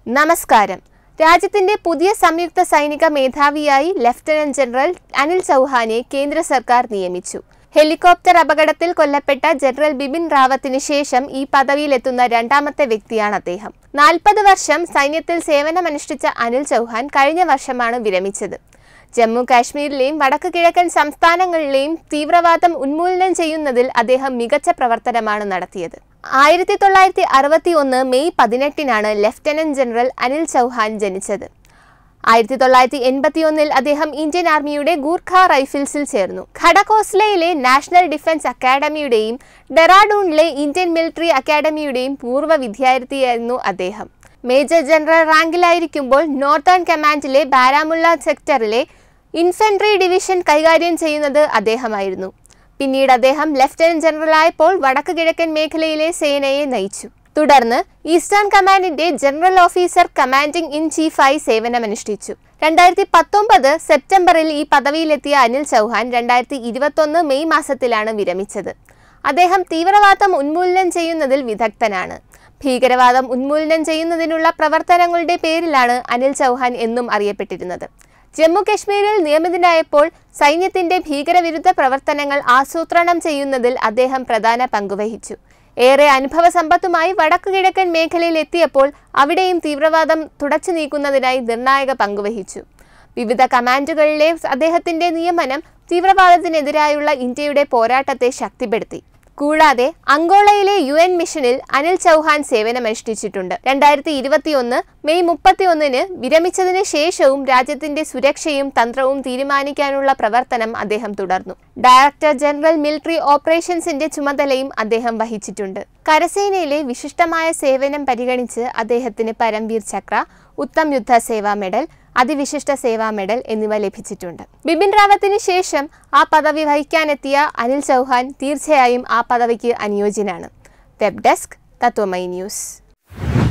നമസ്കാരം രാജ്യത്തിന്റെ പുതിയ സംയുക്ത സൈനിക മേധാവിയായി ലഫ്റ്റനന്റ് ജനറൽ അനിൽ ചൗഹാനെ കേന്ദ്ര സർക്കാർ നിയമിച്ചു ഹെലികോപ്റ്റർ അപകടത്തിൽ കൊല്ലപ്പെട്ട ജനറൽ ബിപിൻ റാവത്തിന് ശേഷം ഈ പദവിയിലെത്തുന്ന രണ്ടാമത്തെ വ്യക്തിയാണ് അദ്ദേഹം നാൽപ്പത് വർഷം സൈന്യത്തിൽ സേവനമനുഷ്ഠിച്ച അനിൽ ചൗഹാൻ കഴിഞ്ഞ വർഷമാണ് വിരമിച്ചത് ജമ്മു കാശ്മീരിലെയും വടക്ക് കിഴക്കൻ സംസ്ഥാനങ്ങളിലെയും തീവ്രവാദം ഉന്മൂലനം ചെയ്യുന്നതിൽ അദ്ദേഹം മികച്ച പ്രവർത്തനമാണ് നടത്തിയത് ആയിരത്തി തൊള്ളായിരത്തി അറുപത്തി ഒന്ന് മെയ് പതിനെട്ടിനാണ് ലഫ്റ്റനന്റ് ജനറൽ അനിൽ ചൗഹാൻ ജനിച്ചത് ആയിരത്തി തൊള്ളായിരത്തി എൺപത്തി ഒന്നിൽ അദ്ദേഹം ഇന്ത്യൻ ആർമിയുടെ ഗൂർഖ റൈഫിൾസിൽ ചേർന്നു ഖഡകോസ്ലയിലെ നാഷണൽ ഡിഫൻസ് അക്കാദമിയുടെയും ഡെറാഡൂണിലെ ഇന്ത്യൻ മിലിറ്ററി അക്കാദമിയുടെയും പൂർവ്വ വിദ്യാർത്ഥിയായിരുന്നു അദ്ദേഹം മേജർ ജനറൽ റാങ്കിലായിരിക്കുമ്പോൾ നോർത്തേൺ കമാൻഡിലെ ബാരാമുള്ള സെക്ടറിലെ ഇൻഫൻട്രി ഡിവിഷൻ കൈകാര്യം ചെയ്യുന്നത് അദ്ദേഹമായിരുന്നു പിന്നീട് അദ്ദേഹം ലഫ്റ്റനന്റ് ജനറലായപ്പോൾ വടക്ക് കിഴക്കൻ മേഖലയിലെ സേനയെ നയിച്ചു തുടർന്ന് ഈസ്റ്റേൺ കമാൻഡിന്റെ ജനറൽ ഓഫീസർ കമാൻഡിംഗ് ഇൻ ചീഫായി സേവനമനുഷ്ഠിച്ചു രണ്ടായിരത്തി പത്തൊമ്പത് സെപ്റ്റംബറിൽ ഈ പദവിയിലെത്തിയ അനിൽ ചൗഹാൻ രണ്ടായിരത്തി ഇരുപത്തൊന്ന് മെയ് മാസത്തിലാണ് വിരമിച്ചത് അദ്ദേഹം തീവ്രവാദം ഉന്മൂലനം ചെയ്യുന്നതിൽ വിദഗ്ധനാണ് ഭീകരവാദം ഉന്മൂലനം ചെയ്യുന്നതിനുള്ള പ്രവർത്തനങ്ങളുടെ പേരിലാണ് അനിൽ ചൗഹാൻ എന്നും അറിയപ്പെട്ടിരുന്നത് ജമ്മു കശ്മീരിൽ നിയമിതനായപ്പോൾ സൈന്യത്തിന്റെ ഭീകരവിരുദ്ധ പ്രവർത്തനങ്ങൾ ആസൂത്രണം ചെയ്യുന്നതിൽ അദ്ദേഹം പ്രധാന പങ്കുവഹിച്ചു ഏറെ അനുഭവ സമ്പത്തുമായി വടക്കു കിഴക്കൻ മേഖലയിൽ എത്തിയപ്പോൾ അവിടെയും തീവ്രവാദം തുടച്ചു നീക്കുന്നതിനായി നിർണായക പങ്കുവഹിച്ചു വിവിധ കമാൻഡുകളിലെ അദ്ദേഹത്തിന്റെ നിയമനം തീവ്രവാദത്തിനെതിരായുള്ള ഇന്ത്യയുടെ പോരാട്ടത്തെ ശക്തിപ്പെടുത്തി കൂടാതെ അങ്കോളയിലെ യു എൻ മിഷനിൽ അനിൽ ചൗഹാൻ സേവനമനുഷ്ഠിച്ചിട്ടുണ്ട് രണ്ടായിരത്തി ഇരുപത്തിയൊന്ന് മെയ് മുപ്പത്തിയൊന്നിന് വിരമിച്ചതിന് ശേഷവും രാജ്യത്തിന്റെ സുരക്ഷയും തന്ത്രവും തീരുമാനിക്കാനുള്ള പ്രവർത്തനം അദ്ദേഹം തുടർന്നു ഡയറക്ടർ ജനറൽ മിലിറ്ററി ഓപ്പറേഷൻസിന്റെ ചുമതലയും അദ്ദേഹം വഹിച്ചിട്ടുണ്ട് കരസേനയിലെ വിശിഷ്ടമായ സേവനം പരിഗണിച്ച് അദ്ദേഹത്തിന് പരംവീർ ചക്ര ഉത്തം യുദ്ധ സേവാ മെഡൽ അതിവിശിഷ്ട സേവാ മെഡൽ എന്നിവ ലഭിച്ചിട്ടുണ്ട് ബിപിൻ റാവത്തിന് ശേഷം ആ പദവി വഹിക്കാനെത്തിയ അനിൽ ചൗഹാൻ തീർച്ചയായും ആ പദവിക്ക് അനുയോജ്യനാണ് വെബ് ഡെസ്ക് തത്വമൈ ന്യൂസ്